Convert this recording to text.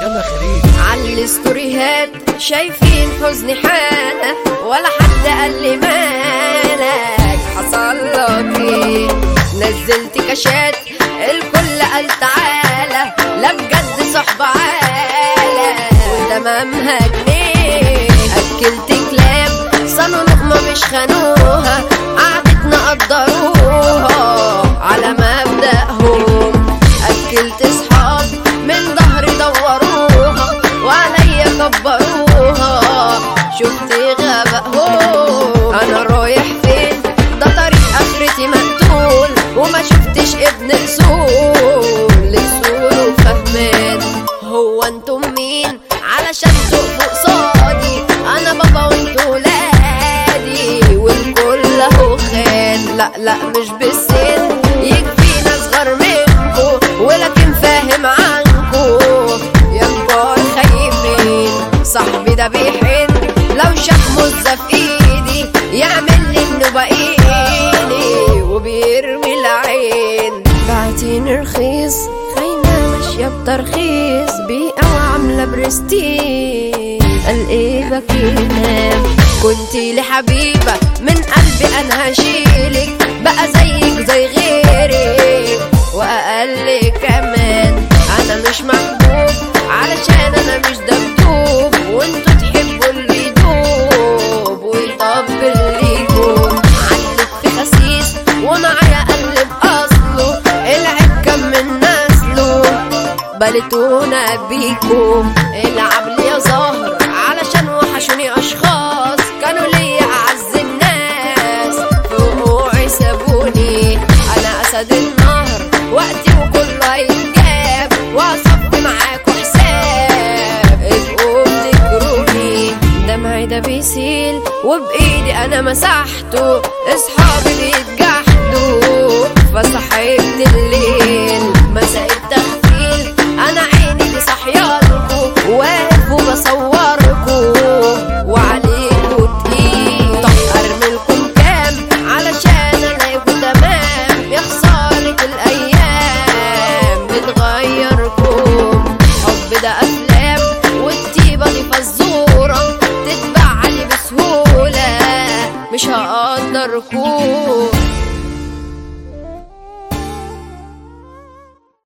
يلا خليل على الستوريهات شايفين حزني حالة ولا حد قال لي مالك حصل لك ايه نزلت كاشات الكل قال تعالى لا بجد صحبة عالة وتمامها جنيه أكلت كلاب صنوا لقمة مش خانوها قعدتنا قدروها على مبدأهم أكلت صحاب من ظهري دوروها وعليا كبروها شفت غبائهم أنا رايح فين ده طريق آخرتي مقتول وما شفتش ابن أصول لأصول وفهمان هو انتم مين علشان تقفوا قصادي انا بابا وانتوا ولادي والكل اهو خان لا لا مش بالسن يكفينا اصغر منكو ولكن فاهم عنكو يا كبار خايفين صاحبي ده بيحن لو شاف مزة في ايدي يعمل لي انه بقيني وبيرمي العين بعتين رخيص خاينة ماشية بترخيص بيئة وعاملة برستيج قال ايه بكينا كنتي لي حبيبة من قلبي انا هشيلك بقى زيك زي غيرك واقل كمان انا مش محبوب علشان انا مش دبدوب وانتوا تحبوا اللي يدوب ويطبل ليكم علق في خسيس ومعايا قلب اصله العيب كان من نسله بلتونا بيكم العب لي يا زهر علشان وحشوني اشخاص كانوا ليا اعز الناس وقوعي سابوني انا اسد النهر وقتي وكله هيتجاب واصفي معاكوا حساب ابقوا افتكروني دمعي ده بيسيل وبايدي انا مسحته اصحابي بيتجحدوا فصحيت الليل مساء التغفيل انا عيني دي صحيالكوا واقف وبصوركوا وعليكوا تقيل طب ارملكم كام علشان الاقيكوا تمام يا خسارة الايام بتغيركم حب ده افلام والطيبة دي فزورة تتبع لي بسهولة مش هقدركم